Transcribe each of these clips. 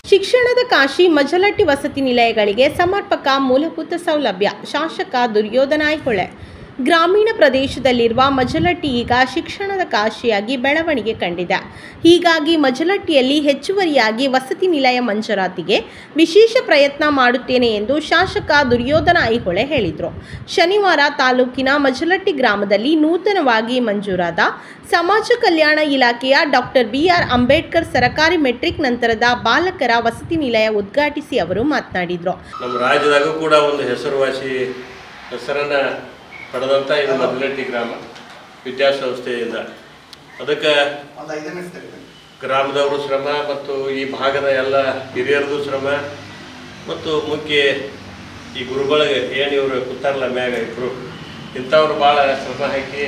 ಶಿಕ್ಷಣದ ಕಾಶಿ ಮಜಲಟ್ಟಿ ವಸತಿ ನಿಲಯಗಳಿಗೆ ಸಮರ್ಪಕ ಮೂಲಭೂತ ಸೌಲಭ್ಯ ಶಾಸಕ ದುರ್ಯೋಧನ ಐಹೊಳೆ ಗ್ರಾಮೀಣ ಪ್ರದೇಶದಲ್ಲಿರುವ ಮಜಲಟ್ಟಿ ಈಗ ಶಿಕ್ಷಣದ ಕಾಶಿಯಾಗಿ ಬೆಳವಣಿಗೆ ಕಂಡಿದೆ ಹೀಗಾಗಿ ಮಜಲಟ್ಟಿಯಲ್ಲಿ ಹೆಚ್ಚುವರಿಯಾಗಿ ವಸತಿ ನಿಲಯ ಮಂಜೂರಾತಿಗೆ ವಿಶೇಷ ಪ್ರಯತ್ನ ಮಾಡುತ್ತೇನೆ ಎಂದು ಶಾಸಕ ದುರ್ಯೋಧನ ಐಹೊಳೆ ಹೇಳಿದರು ಶನಿವಾರ ತಾಲೂಕಿನ ಮಜಲಟ್ಟಿ ಗ್ರಾಮದಲ್ಲಿ ನೂತನವಾಗಿ ಮಂಜೂರಾದ ಸಮಾಜ ಕಲ್ಯಾಣ ಇಲಾಖೆಯ ಡಾಕ್ಟರ್ ಬಿಆರ್ ಅಂಬೇಡ್ಕರ್ ಸರಕಾರಿ ಮೆಟ್ರಿಕ್ ನಂತರದ ಬಾಲಕರ ವಸತಿ ನಿಲಯ ಉದ್ಘಾಟಿಸಿ ಅವರು ಮಾತನಾಡಿದರು ನಮ್ಮ ರಾಜ್ಯದಾಗೂ ಕೂಡ ಒಂದು ಹೆಸರುವಾಸಿ ಹೆಸರನ್ನು ಪಡೆದಂಥ ಇದು ಮೊದಲಟ್ಟಿ ಗ್ರಾಮ ವಿದ್ಯಾಸಂಸ್ಥೆಯಿಂದ ಅದಕ್ಕೆ ಒಂದು ಐದು ನಿಮಿಷ ತೆಗಿಬೇಕು ಗ್ರಾಮದವರು ಶ್ರಮ ಮತ್ತು ಈ ಭಾಗದ ಎಲ್ಲ ಹಿರಿಯರದು ಶ್ರಮ ಮತ್ತು ಮುಖ್ಯ ಈ ಗುರುಗಳಿಗೆ ಏನು ಇವರು ಕೂತಾರಲ್ಲ ಮ್ಯಾಗ ಇಬ್ಬರು ಇಂಥವ್ರು ಭಾಳ ಶ್ರಮ ಹಾಕಿ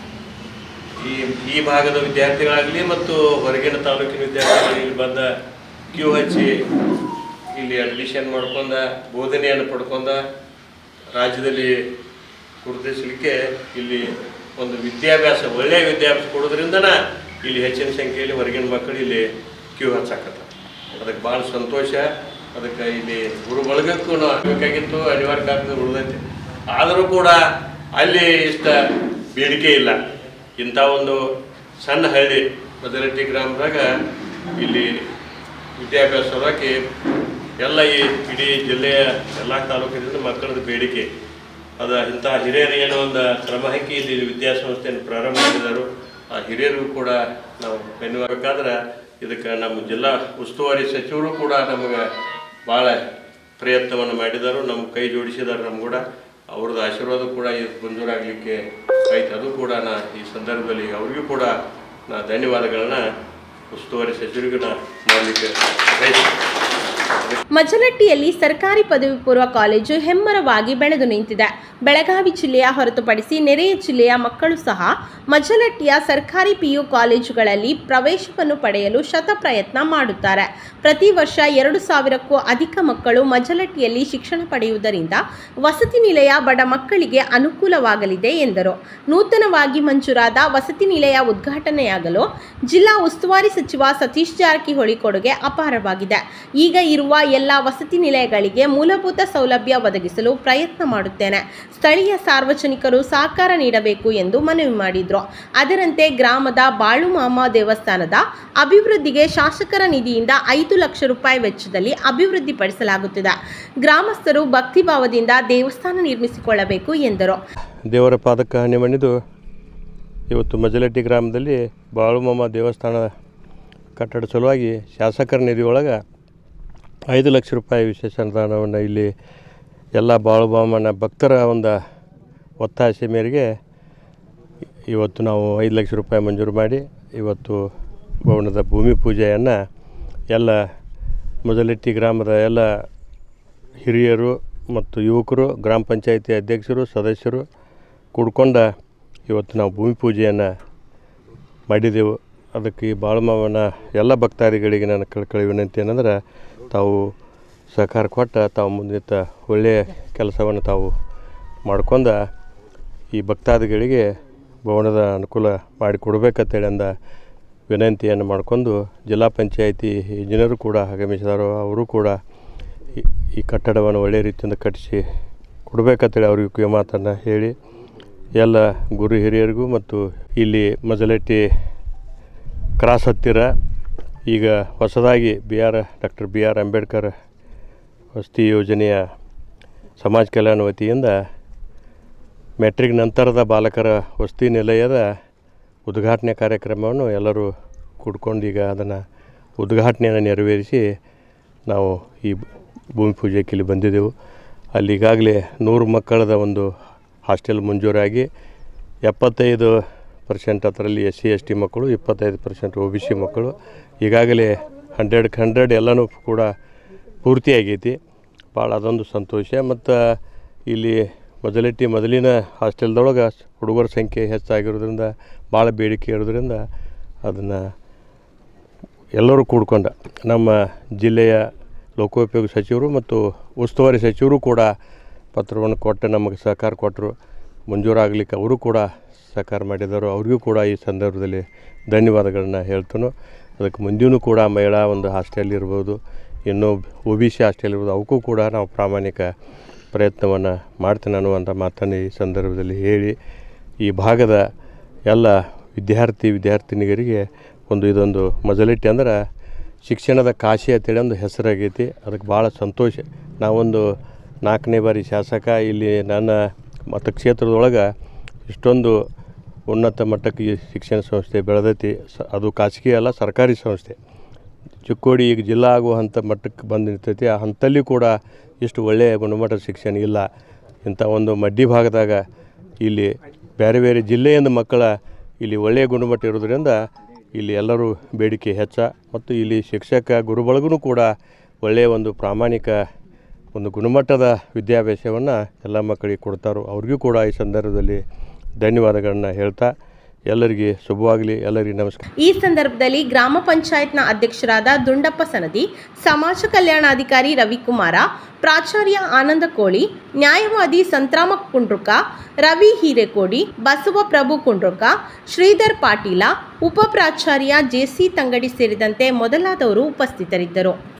ಈ ಈ ಭಾಗದ ವಿದ್ಯಾರ್ಥಿಗಳಾಗಲಿ ಮತ್ತು ಹೊರಗಿನ ತಾಲೂಕಿನ ವಿದ್ಯಾರ್ಥಿಗಳು ಇಲ್ಲಿ ಬಂದ ಕ್ಯೂ ಹಚ್ಚಿ ಇಲ್ಲಿ ಅಡ್ಮಿಷನ್ ಮಾಡ್ಕೊಂಡ ಬೋಧನೆಯನ್ನು ಪಡ್ಕೊಂಡ ರಾಜ್ಯದಲ್ಲಿ ಗುರುತಿಸಲಿಕ್ಕೆ ಇಲ್ಲಿ ಒಂದು ವಿದ್ಯಾಭ್ಯಾಸ ಒಳ್ಳೆಯ ವಿದ್ಯಾಭ್ಯಾಸ ಕೊಡೋದ್ರಿಂದನ ಇಲ್ಲಿ ಹೆಚ್ಚಿನ ಸಂಖ್ಯೆಯಲ್ಲಿ ಹೊರಗಿನ ಮಕ್ಕಳು ಇಲ್ಲಿ ಕ್ಯೂ ಹಚ್ಚಾಕತ್ತ ಅದಕ್ಕೆ ಭಾಳ ಸಂತೋಷ ಅದಕ್ಕೆ ಇಲ್ಲಿ ಗುರು ಬಳಗಕ್ಕೂ ನಾವು ಆಗಬೇಕಾಗಿತ್ತು ಅನಿವಾರ್ಯ ಕಾರಣದಿಂದ ಉಳಿದೈತೆ ಆದರೂ ಕೂಡ ಅಲ್ಲಿ ಇಷ್ಟ ಬೇಡಿಕೆ ಇಲ್ಲ ಇಂಥ ಒಂದು ಸಣ್ಣ ಹಳ್ಳಿ ಮದರಟ್ಟಿ ಗ್ರಾಮದಾಗ ಇಲ್ಲಿ ವಿದ್ಯಾಭ್ಯಾಸ ಸಲುವಾಗಿ ಎಲ್ಲ ಈ ಇಡೀ ಜಿಲ್ಲೆಯ ಎಲ್ಲ ತಾಲೂಕಿನಿಂದ ಮಕ್ಕಳದ ಬೇಡಿಕೆ ಅದ ಇಂಥ ಹಿರಿಯರು ಏನೋ ಒಂದು ಕ್ರಮ ಹಾಕಿ ಇಲ್ಲಿ ವಿದ್ಯಾಸಂಸ್ಥೆಯನ್ನು ಪ್ರಾರಂಭ ಮಾಡಿದರು ಆ ಹಿರಿಯರಿಗೂ ಕೂಡ ನಾವು ಬೆನ್ನುವಾಗಬೇಕಾದ್ರೆ ಇದಕ್ಕೆ ನಮ್ಮ ಜಿಲ್ಲಾ ಉಸ್ತುವಾರಿ ಸಚಿವರು ಕೂಡ ನಮಗೆ ಭಾಳ ಪ್ರಯತ್ನವನ್ನು ಮಾಡಿದರು ನಮ್ಮ ಕೈ ಜೋಡಿಸಿದ್ದಾರೆ ನಮ್ಮ ಕೂಡ ಅವ್ರದ್ದು ಆಶೀರ್ವಾದ ಕೂಡ ಇದು ಮಂಜೂರಾಗಲಿಕ್ಕೆ ಐತೆ ಅದು ಕೂಡ ನಾ ಈ ಸಂದರ್ಭದಲ್ಲಿ ಅವ್ರಿಗೂ ಕೂಡ ನಾ ಧನ್ಯವಾದಗಳನ್ನ ಉಸ್ತುವಾರಿ ಸಚಿವರಿಗೂ ನಾ ಮಾಡಲಿಕ್ಕೆ ಬಯಸ್ತೀನಿ ಮಜಲಟ್ಟಿಯಲ್ಲಿ ಸರ್ಕಾರಿ ಪದವಿ ಪೂರ್ವ ಕಾಲೇಜು ಹೆಮ್ಮರವಾಗಿ ಬೆಳೆದು ನಿಂತಿದೆ ಬೆಳಗಾವಿ ಜಿಲ್ಲೆಯ ಹೊರತುಪಡಿಸಿ ನೆರೆಯ ಜಿಲ್ಲೆಯ ಮಕ್ಕಳು ಸಹ ಮಜಲಟ್ಟಿಯ ಸರ್ಕಾರಿ ಪಿಯು ಕಾಲೇಜುಗಳಲ್ಲಿ ಪ್ರವೇಶವನ್ನು ಪಡೆಯಲು ಶತ ಪ್ರಯತ್ನ ಮಾಡುತ್ತಾರೆ ಪ್ರತಿ ವರ್ಷ ಎರಡು ಸಾವಿರಕ್ಕೂ ಅಧಿಕ ಮಕ್ಕಳು ಮಜಲಟ್ಟಿಯಲ್ಲಿ ಶಿಕ್ಷಣ ಪಡೆಯುವುದರಿಂದ ವಸತಿ ನಿಲಯ ಬಡ ಮಕ್ಕಳಿಗೆ ಅನುಕೂಲವಾಗಲಿದೆ ಎಂದರು ನೂತನವಾಗಿ ಮಂಜೂರಾದ ವಸತಿ ನಿಲಯ ಉದ್ಘಾಟನೆಯಾಗಲು ಜಿಲ್ಲಾ ಉಸ್ತುವಾರಿ ಸಚಿವ ಸತೀಶ್ ಜಾರಕಿಹೊಳಿ ಕೊಡುಗೆ ಅಪಾರವಾಗಿದೆ ಈಗ ಇರುವ ಎಲ್ಲ ವಸತಿ ನಿಲಯಗಳಿಗೆ ಮೂಲಭೂತ ಸೌಲಭ್ಯ ಒದಗಿಸಲು ಪ್ರಯತ್ನ ಮಾಡುತ್ತೇನೆ ಸ್ಥಳೀಯ ಸಾರ್ವಜನಿಕರು ಸಹಕಾರ ನೀಡಬೇಕು ಎಂದು ಮನವಿ ಮಾಡಿದ್ರು ಅದರಂತೆ ಗ್ರಾಮದ ಬಾಳುಮಾಮ ದೇವಸ್ಥಾನದ ಅಭಿವೃದ್ಧಿಗೆ ಶಾಸಕರ ನಿಧಿಯಿಂದ ಐದು ಲಕ್ಷ ರೂಪಾಯಿ ವೆಚ್ಚದಲ್ಲಿ ಅಭಿವೃದ್ಧಿಪಡಿಸಲಾಗುತ್ತಿದೆ ಗ್ರಾಮಸ್ಥರು ಭಕ್ತಿಭಾವದಿಂದ ದೇವಸ್ಥಾನ ನಿರ್ಮಿಸಿಕೊಳ್ಳಬೇಕು ಎಂದರು ದೇವರ ಪಾದಕ್ಕೆ ಹಣೆ ಮಣಿದು ಇವತ್ತು ಮಜಲಟ್ಟಿ ಗ್ರಾಮದಲ್ಲಿ ಬಾಳುಮಮ್ಮ ದೇವಸ್ಥಾನ ಕಟ್ಟಡ ಸಲುವಾಗಿ ಶಾಸಕರ ನಿಧಿಯೊಳಗೆ ಐದು ಲಕ್ಷ ರೂಪಾಯಿ ವಿಶೇಷ ಅನುದಾನವನ್ನು ಇಲ್ಲಿ ಎಲ್ಲ ಬಾಳುಬಾಮನ ಭಕ್ತರ ಒಂದು ಒತ್ತಾಸೆ ಮೇರೆಗೆ ಇವತ್ತು ನಾವು ಐದು ಲಕ್ಷ ರೂಪಾಯಿ ಮಂಜೂರು ಮಾಡಿ ಇವತ್ತು ಭವನದ ಭೂಮಿ ಪೂಜೆಯನ್ನು ಎಲ್ಲ ಮೊದಲೆಟ್ಟಿ ಗ್ರಾಮದ ಎಲ್ಲ ಹಿರಿಯರು ಮತ್ತು ಯುವಕರು ಗ್ರಾಮ ಪಂಚಾಯಿತಿ ಅಧ್ಯಕ್ಷರು ಸದಸ್ಯರು ಕೂಡ್ಕೊಂಡ ಇವತ್ತು ನಾವು ಭೂಮಿ ಪೂಜೆಯನ್ನು ಮಾಡಿದೆವು ಅದಕ್ಕೆ ಈ ಬಾಳುಮವನ ಎಲ್ಲ ಭಕ್ತಾದಿಗಳಿಗೆ ನನ್ನ ಕಳ್ಕಳಿ ವಿನಂತಿ ಏನಂದ್ರೆ ತಾವು ಸಹಕಾರ ಕೊಟ್ಟ ತಾವು ಮುಂದಿನ ಒಳ್ಳೆಯ ಕೆಲಸವನ್ನು ತಾವು ಮಾಡ್ಕೊಂಡ ಈ ಭಕ್ತಾದಿಗಳಿಗೆ ಭವನದ ಅನುಕೂಲ ಮಾಡಿಕೊಡ್ಬೇಕಂತೇಳಿ ಅಂದ ವಿನಂತಿಯನ್ನು ಮಾಡಿಕೊಂಡು ಜಿಲ್ಲಾ ಪಂಚಾಯಿತಿ ಇಂಜಿನಿಯರು ಕೂಡ ಆಗಮಿಸಿದರು ಅವರು ಕೂಡ ಈ- ಈ ಕಟ್ಟಡವನ್ನು ಒಳ್ಳೆಯ ರೀತಿಯಿಂದ ಕಟ್ಟಿಸಿ ಕೊಡಬೇಕಂತೇಳಿ ಅವ್ರಿಗೆ ಕಿವಿ ಮಾತನ್ನು ಹೇಳಿ ಎಲ್ಲ ಗುರು ಹಿರಿಯರಿಗೂ ಮತ್ತು ಇಲ್ಲಿ ಮಜಲಟ್ಟಿ ಕ್ರಾಸ್ ಹತ್ತಿರ ಈಗ ಹೊಸದಾಗಿ B R doctor B R Ambedkar ವಸತಿ ಯೋಜನೆಯ ಸಮಾಜ ಕಲ್ಯಾಣ ವತಿಯಿಂದ ಮೆಟ್ರಿಕ್ ನಂತರದ ಬಾಲಕರ ವಸತಿ ನಿಲಯದ ಉದ್ಘಾಟನೆ ಕಾರ್ಯಕ್ರಮವನ್ನು ಎಲ್ಲರೂ ಕೂಡ್ಕೊಂಡು ಈಗ ಅದನ್ನು ಉದ್ಘಾಟನೆಯನ್ನು ನೆರವೇರಿಸಿ ನಾವು ಈ ಭೂಮಿ ಪೂಜೆಗೆ ಇಲ್ಲಿ ಬಂದಿದ್ದೆವು ಅಲ್ಲಿ ಈಗಾಗಲೇ ನೂರು ಮಕ್ಕಳದ ಒಂದು ಹಾಸ್ಟೆಲ್ ಮಂಜೂರಾಗಿ ಎಪ್ಪತ್ತೈದು ಪರ್ಸೆಂಟ್ ಅದರಲ್ಲಿ ಎಸ್ ಸಿ ಎಸ್ ಟಿ ಮಕ್ಕಳು ಇಪ್ಪತ್ತೈದು ಪರ್ಸೆಂಟ್ ಒ ಬಿ ಸಿ ಮಕ್ಕಳು ಈಗಾಗಲೇ ಹಂಡ್ರೆಡ್ಗೆ ಹಂಡ್ರೆಡ್ ಎಲ್ಲನೂ ಕೂಡ ಪೂರ್ತಿಯಾಗೈತಿ ಭಾಳ ಅದೊಂದು ಸಂತೋಷ ಮತ್ತು ಇಲ್ಲಿ ಮೊದಲೆಟ್ಟಿ ಮೊದಲಿನ ಹಾಸ್ಟೆಲ್ದೊಳಗೆ ಹುಡುಗರ ಸಂಖ್ಯೆ ಹೆಚ್ಚಾಗಿರೋದ್ರಿಂದ ಭಾಳ ಬೇಡಿಕೆ ಇರೋದ್ರಿಂದ ಅದನ್ನು ಎಲ್ಲರೂ ಕೂಡ್ಕೊಂಡ ನಮ್ಮ ಜಿಲ್ಲೆಯ ಲೋಕೋಪಯೋಗಿ ಸಚಿವರು ಮತ್ತು ಉಸ್ತುವಾರಿ ಸಚಿವರು ಕೂಡ ಪತ್ರವನ್ನು ಕೊಟ್ಟು ನಮಗೆ ಸಹಕಾರ ಕೊಟ್ಟರು ಮಂಜೂರಾಗಲಿಕ್ಕೆ ಅವರು ಕೂಡ ಸಹಕಾರ ಮಾಡಿದರು ಅವ್ರಿಗೂ ಕೂಡ ಈ ಸಂದರ್ಭದಲ್ಲಿ ಧನ್ಯವಾದಗಳನ್ನ ಹೇಳ್ತಾನು ಅದಕ್ಕೆ ಮುಂದಿನೂ ಕೂಡ ಮಹಿಳಾ ಒಂದು ಹಾಸ್ಟೆಲ್ ಇರ್ಬೋದು ಇನ್ನೂ ಒ ಬಿ ಸಿ ಹಾಸ್ಟೆಲ್ ಇರ್ಬೋದು ಅವಕ್ಕೂ ಕೂಡ ನಾವು ಪ್ರಾಮಾಣಿಕ ಪ್ರಯತ್ನವನ್ನು ಮಾಡ್ತೇನೆ ಅನ್ನುವಂಥ ಮಾತನ್ನು ಈ ಸಂದರ್ಭದಲ್ಲಿ ಹೇಳಿ ಈ ಭಾಗದ ಎಲ್ಲ ವಿದ್ಯಾರ್ಥಿ ವಿದ್ಯಾರ್ಥಿನಿಯರಿಗೆ ಒಂದು ಇದೊಂದು ಮಜಲಿಟ್ಟಿ ಅಂದ್ರೆ ಶಿಕ್ಷಣದ ಕಾಶಿ ಅಂತೇಳಿ ಒಂದು ಹೆಸರಾಗೈತಿ ಅದಕ್ಕೆ ಭಾಳ ಸಂತೋಷ ನಾವೊಂದು ನಾಲ್ಕನೇ ಬಾರಿ ಶಾಸಕ ಇಲ್ಲಿ ನನ್ನ ಮತಕ್ಷೇತ್ರದೊಳಗೆ ಇಷ್ಟೊಂದು ಉನ್ನತ ಮಟ್ಟಕ್ಕೆ ಈ ಶಿಕ್ಷಣ ಸಂಸ್ಥೆ ಬೆಳೆದೈತಿ ಸ ಅದು ಖಾಸಗಿ ಅಲ್ಲ ಸರ್ಕಾರಿ ಸಂಸ್ಥೆ ಚಿಕ್ಕೋಡಿ ಈಗ ಜಿಲ್ಲಾ ಆಗುವ ಹಂತ ಮಟ್ಟಕ್ಕೆ ಬಂದು ನಿಂತೈತಿ ಆ ಹಂತಲ್ಲಿ ಕೂಡ ಇಷ್ಟು ಒಳ್ಳೆಯ ಗುಣಮಟ್ಟದ ಶಿಕ್ಷಣ ಇಲ್ಲ ಇಂಥ ಒಂದು ಮಡ್ಡಿ ಭಾಗದಾಗ ಇಲ್ಲಿ ಬೇರೆ ಬೇರೆ ಜಿಲ್ಲೆಯಿಂದ ಮಕ್ಕಳ ಇಲ್ಲಿ ಒಳ್ಳೆಯ ಗುಣಮಟ್ಟ ಇರೋದ್ರಿಂದ ಇಲ್ಲಿ ಎಲ್ಲರೂ ಬೇಡಿಕೆ ಹೆಚ್ಚ ಮತ್ತು ಇಲ್ಲಿ ಶಿಕ್ಷಕ ಗುರುಗಳಿಗೂ ಕೂಡ ಒಳ್ಳೆಯ ಒಂದು ಪ್ರಾಮಾಣಿಕ ಒಂದು ಗುಣಮಟ್ಟದ ವಿದ್ಯಾಭ್ಯಾಸವನ್ನು ಎಲ್ಲ ಮಕ್ಕಳಿಗೆ ಕೊಡ್ತಾರೋ ಅವ್ರಿಗೂ ಕೂಡ ಈ ಸಂದರ್ಭದಲ್ಲಿ ಧನ್ಯವಾದಗಳನ್ನ ಹೇಳ್ತಾ ಎಲ್ಲರಿಗೆ ಶುಭವಾಗಲಿ ಎಲ್ಲರಿಗೂ ನಮಸ್ಕಾರ ಈ ಸಂದರ್ಭದಲ್ಲಿ ಗ್ರಾಮ ಪಂಚಾಯತ್ನ ಅಧ್ಯಕ್ಷರಾದ ದುಂಡಪ್ಪ ಸನದಿ ಸಮಾಜ ಕಲ್ಯಾಣಾಧಿಕಾರಿ ರವಿಕುಮಾರ ಪ್ರಾಚಾರ್ಯ ಆನಂದ ಕೋಳಿ ನ್ಯಾಯವಾದಿ ಸಂತ್ರಾಮ ಕುಂಡ್ರುಕ ರವಿ ಹಿರೇಕೋಡಿ ಬಸವ ಪ್ರಭು ಕುಂಡ್ರುಕ ಶ್ರೀಧರ್ ಪಾಟೀಲ ಉಪ ಪ್ರಾಚಾರ್ಯ ಜೆಸಿ ತಂಗಡಿ ಸೇರಿದಂತೆ ಮೊದಲಾದವರು ಉಪಸ್ಥಿತರಿದ್ದರು